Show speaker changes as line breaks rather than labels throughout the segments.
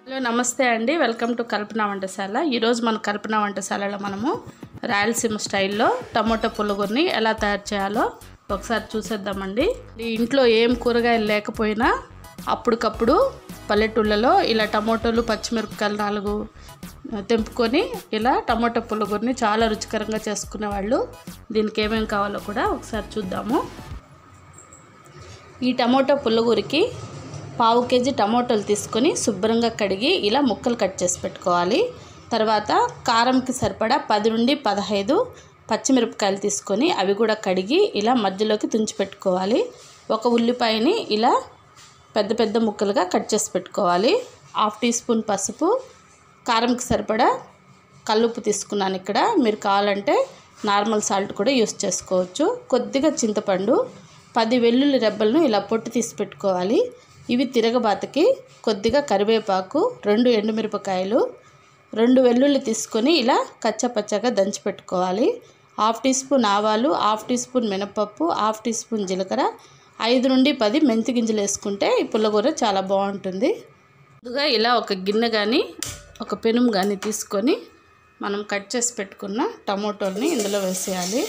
hello నమస్తే అండి welcome to కల్పన వంటశాల ఈరోజు మన కల్పన వంటశాలలో మనము రాయలసీమ స్టైల్లో టమోటా పులుగురిని ఎలా తయారు చేయాలో ఒకసారి చూసేద్దామండి ఈ ఇంట్లో ఏం కూరగాయలు లేకపోయినా అప్పటికప్పుడు పల్లెటూళ్ళలో ఇలా టమోటాలు పచ్చిమిరపకాయలు నాలుగు తెంపుకొని ఇలా టమోటా పులుగురిని చాలా రుచికరంగా చేసుకునేవాళ్ళు దీనికి ఏమేమి కావాలో కూడా ఒకసారి చూద్దాము ఈ టమోటా పుల్లగూరికి పావు కేజీ టమోటాలు తీసుకొని శుభ్రంగా కడిగి ఇలా ముక్కలు కట్ చేసి పెట్టుకోవాలి తర్వాత కారంకి సరిపడా పది నుండి పదహైదు పచ్చిమిరపకాయలు తీసుకొని అవి కూడా కడిగి ఇలా మధ్యలోకి తుంచి పెట్టుకోవాలి ఒక ఉల్లిపాయని ఇలా పెద్ద పెద్ద ముక్కలుగా కట్ చేసి పెట్టుకోవాలి హాఫ్ టీ స్పూన్ పసుపు కారంకి సరిపడా కల్లుప్పు తీసుకున్నాను ఇక్కడ మీరు కావాలంటే నార్మల్ సాల్ట్ కూడా యూస్ చేసుకోవచ్చు కొద్దిగా చింతపండు పది వెల్లుల్లి రెబ్బలను ఇలా పొట్టు తీసి పెట్టుకోవాలి ఇవి తిరగబాతకి కొద్దిగా కరివేపాకు రెండు ఎండుమిరపకాయలు రెండు వెల్లుల్లి తీసుకొని ఇలా కచ్చపచ్చగా దంచి పెట్టుకోవాలి హాఫ్ టీ స్పూన్ ఆవాలు హాఫ్ టీ స్పూన్ మినపప్పు హాఫ్ టీ స్పూన్ జీలకర్ర ఐదు నుండి పది మెంతి గింజలు వేసుకుంటే ఈ పుల్లగూర చాలా బాగుంటుంది ముందుగా ఇలా ఒక గిన్నె కానీ ఒక పెనుము కానీ తీసుకొని మనం కట్ చేసి పెట్టుకున్న టమోటోల్ని ఇందులో వేసేయాలి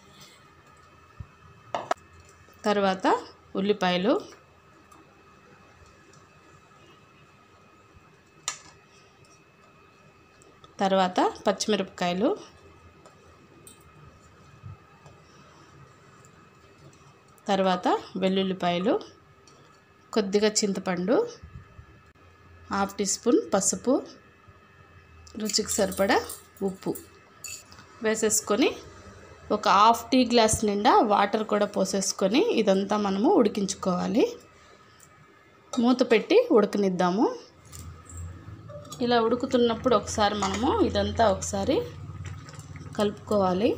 తర్వాత ఉల్లిపాయలు తర్వాత పచ్చిమిరపకాయలు తర్వాత వెల్లుల్లిపాయలు కొద్దిగా చింతపండు హాఫ్ టీ స్పూన్ పసుపు రుచికి సరిపడా ఉప్పు వేసేసుకొని ఒక హాఫ్ టీ గ్లాస్ నిండా వాటర్ కూడా పోసేసుకొని ఇదంతా మనము ఉడికించుకోవాలి మూత పెట్టి ఉడకనిద్దాము ఇలా ఉడుకుతున్నప్పుడు ఒకసారి మనము ఇదంతా ఒకసారి కలుపుకోవాలి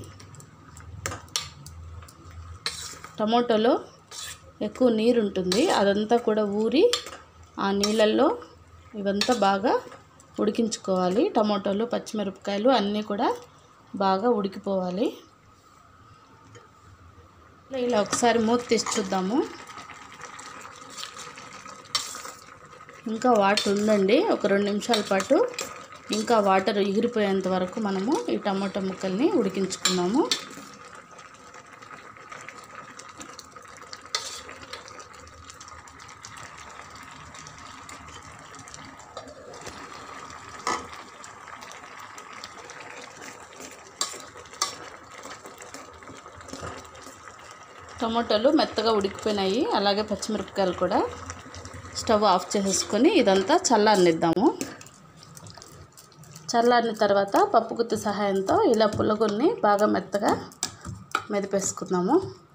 టమోటోలో ఎక్కువ నీరు ఉంటుంది అదంతా కూడా ఊరి ఆ నీళ్ళల్లో ఇవంతా బాగా ఉడికించుకోవాలి టమోటాలు పచ్చిమిరపకాయలు అన్నీ కూడా బాగా ఉడికిపోవాలి ఇలా ఒకసారి మూత తీసి చూద్దాము ఇంకా వాటర్ ఉందండి ఒక రెండు నిమిషాల పాటు ఇంకా వాటర్ ఎగిరిపోయేంత వరకు మనము ఈ టమాటా ముక్కల్ని ఉడికించుకున్నాము టమాటాలు మెత్తగా ఉడికిపోయినాయి అలాగే పచ్చిమిరపకాయలు కూడా స్టవ్ ఆఫ్ చేసేసుకొని ఇదంతా చల్లారనిద్దాము చల్లారిన తర్వాత పప్పు గుత్తి సహాయంతో ఇలా పుల్లగొన్ని బాగా మెత్తగా మెదిపేసుకుందాము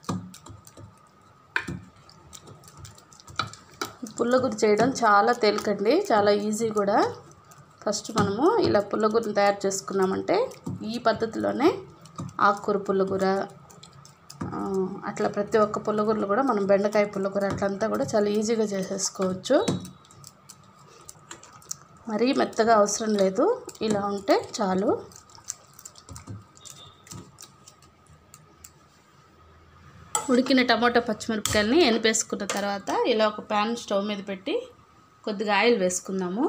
పుల్లగురి చేయడం చాలా తేలికండి చాలా ఈజీ కూడా ఫస్ట్ మనము ఇలా పుల్లగూరని తయారు చేసుకున్నామంటే ఈ పద్ధతిలోనే ఆకుకూర పుల్లగూర అట్లా ప్రతి ఒక్క పుల్లగూరలు కూడా మనం బెండకాయ పుల్లగూర అట్లంతా కూడా చాలా ఈజీగా చేసేసుకోవచ్చు మరీ మెత్తగా అవసరం లేదు ఇలా ఉంటే చాలు ఉడికిన టమాటా పచ్చిమిరపకాయలని ఎనిపేసుకున్న తర్వాత ఇలా ఒక ప్యాన్ స్టవ్ మీద పెట్టి కొద్దిగా ఆయిల్ వేసుకుందాము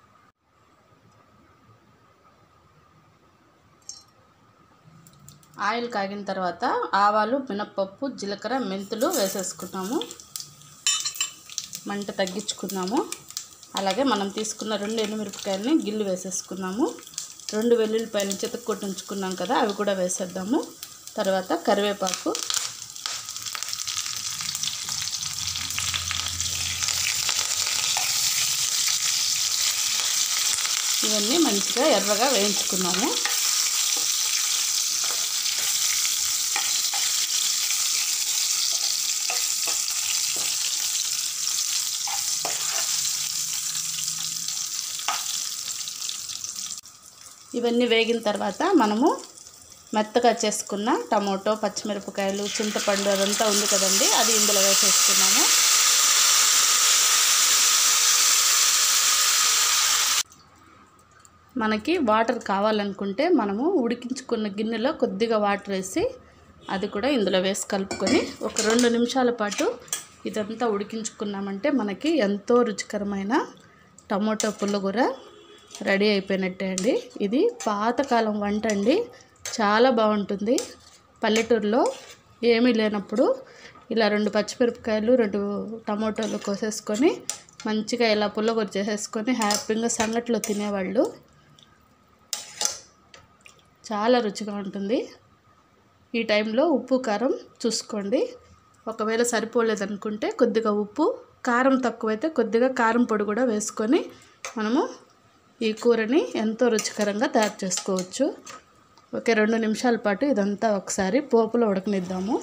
ఆయిల్ కాగిన తర్వాత ఆవాలు మినప్పప్పు జీలకర్ర మెంతులు వేసేసుకున్నాము మంట తగ్గించుకున్నాము అలాగే మనం తీసుకున్న రెండు ఎండుమిరపకాయలని గిల్లు వేసేసుకున్నాము రెండు వెల్లుల్లిపాయలు చితక్కొట్టి ఉంచుకున్నాం కదా అవి కూడా వేసేద్దాము తర్వాత కరివేపాకు ఇవన్నీ మంచిగా ఎర్రగా వేయించుకున్నాము ఇవన్నీ వేగిన తర్వాత మనము మెత్తగా చేసుకున్న టమోటో పచ్చిమిరపకాయలు చింతపండు అదంతా ఉంది కదండి అది ఇందులో వేసేసుకున్నాము మనకి వాటర్ కావాలనుకుంటే మనము ఉడికించుకున్న గిన్నెలో కొద్దిగా వాటర్ వేసి అది కూడా ఇందులో వేసి కలుపుకొని ఒక రెండు నిమిషాల పాటు ఇదంతా ఉడికించుకున్నామంటే మనకి ఎంతో రుచికరమైన టమోటో పుల్లగూర రెడీ అయిపోయినట్టే అండి ఇది పాతకాలం వంట అండి చాలా బాగుంటుంది పల్లెటూరులో ఏమీ లేనప్పుడు ఇలా రెండు పచ్చిమిరపకాయలు రెండు టమోటాలు కోసేసుకొని మంచిగా ఇలా పుల్లగూర చేసేసుకొని హ్యాపీగా సంగట్లో తినేవాళ్ళు చాలా రుచిగా ఉంటుంది ఈ టైంలో ఉప్పు కారం చూసుకోండి ఒకవేళ సరిపోలేదనుకుంటే కొద్దిగా ఉప్పు కారం తక్కువైతే కొద్దిగా కారం పొడి కూడా వేసుకొని మనము ఈ కూరని ఎంతో రుచికరంగా తయారు చేసుకోవచ్చు ఒక రెండు నిమిషాల పాటు ఇదంతా ఒకసారి పోపులో ఉడకనిద్దాము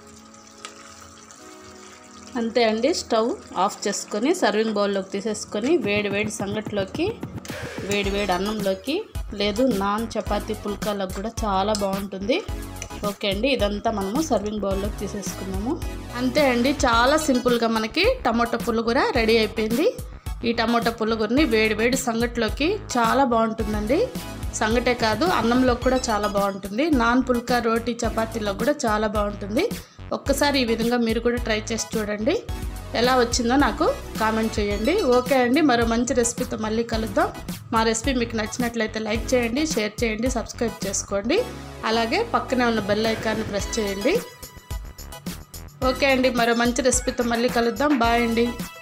అంతే అండి స్టవ్ ఆఫ్ చేసుకొని సర్వింగ్ బౌల్లోకి తీసేసుకొని వేడి వేడి సంగట్లోకి వేడి వేడి అన్నంలోకి లేదు నాన్ చపాతీ పుల్కాలకు కూడా చాలా బాగుంటుంది ఓకే అండి ఇదంతా మనము సర్వింగ్ బౌల్లోకి తీసేసుకున్నాము అంతే అండి చాలా సింపుల్గా మనకి టమాటో పులుగుర రెడీ అయిపోయింది ఈ టమాటో పులుగురిని వేడి వేడి సంగట్లోకి చాలా బాగుంటుందండి సంగటే కాదు అన్నంలో కూడా చాలా బాగుంటుంది నాన్ పుల్కా రోటీ చపాతీలో కూడా చాలా బాగుంటుంది ఒక్కసారి ఈ విధంగా మీరు కూడా ట్రై చేసి చూడండి ఎలా వచ్చిందో నాకు కామెంట్ చేయండి ఓకే అండి మరో మంచి రెసిపీతో మళ్ళీ కలుద్దాం మా రెసిపీ మీకు నచ్చినట్లయితే లైక్ చేయండి షేర్ చేయండి సబ్స్క్రైబ్ చేసుకోండి అలాగే పక్కనే ఉన్న బెల్ ఐకాన్ని ప్రెస్ చేయండి ఓకే అండి మరో మంచి రెసిపీతో మళ్ళీ కలుద్దాం బాయ్ అండి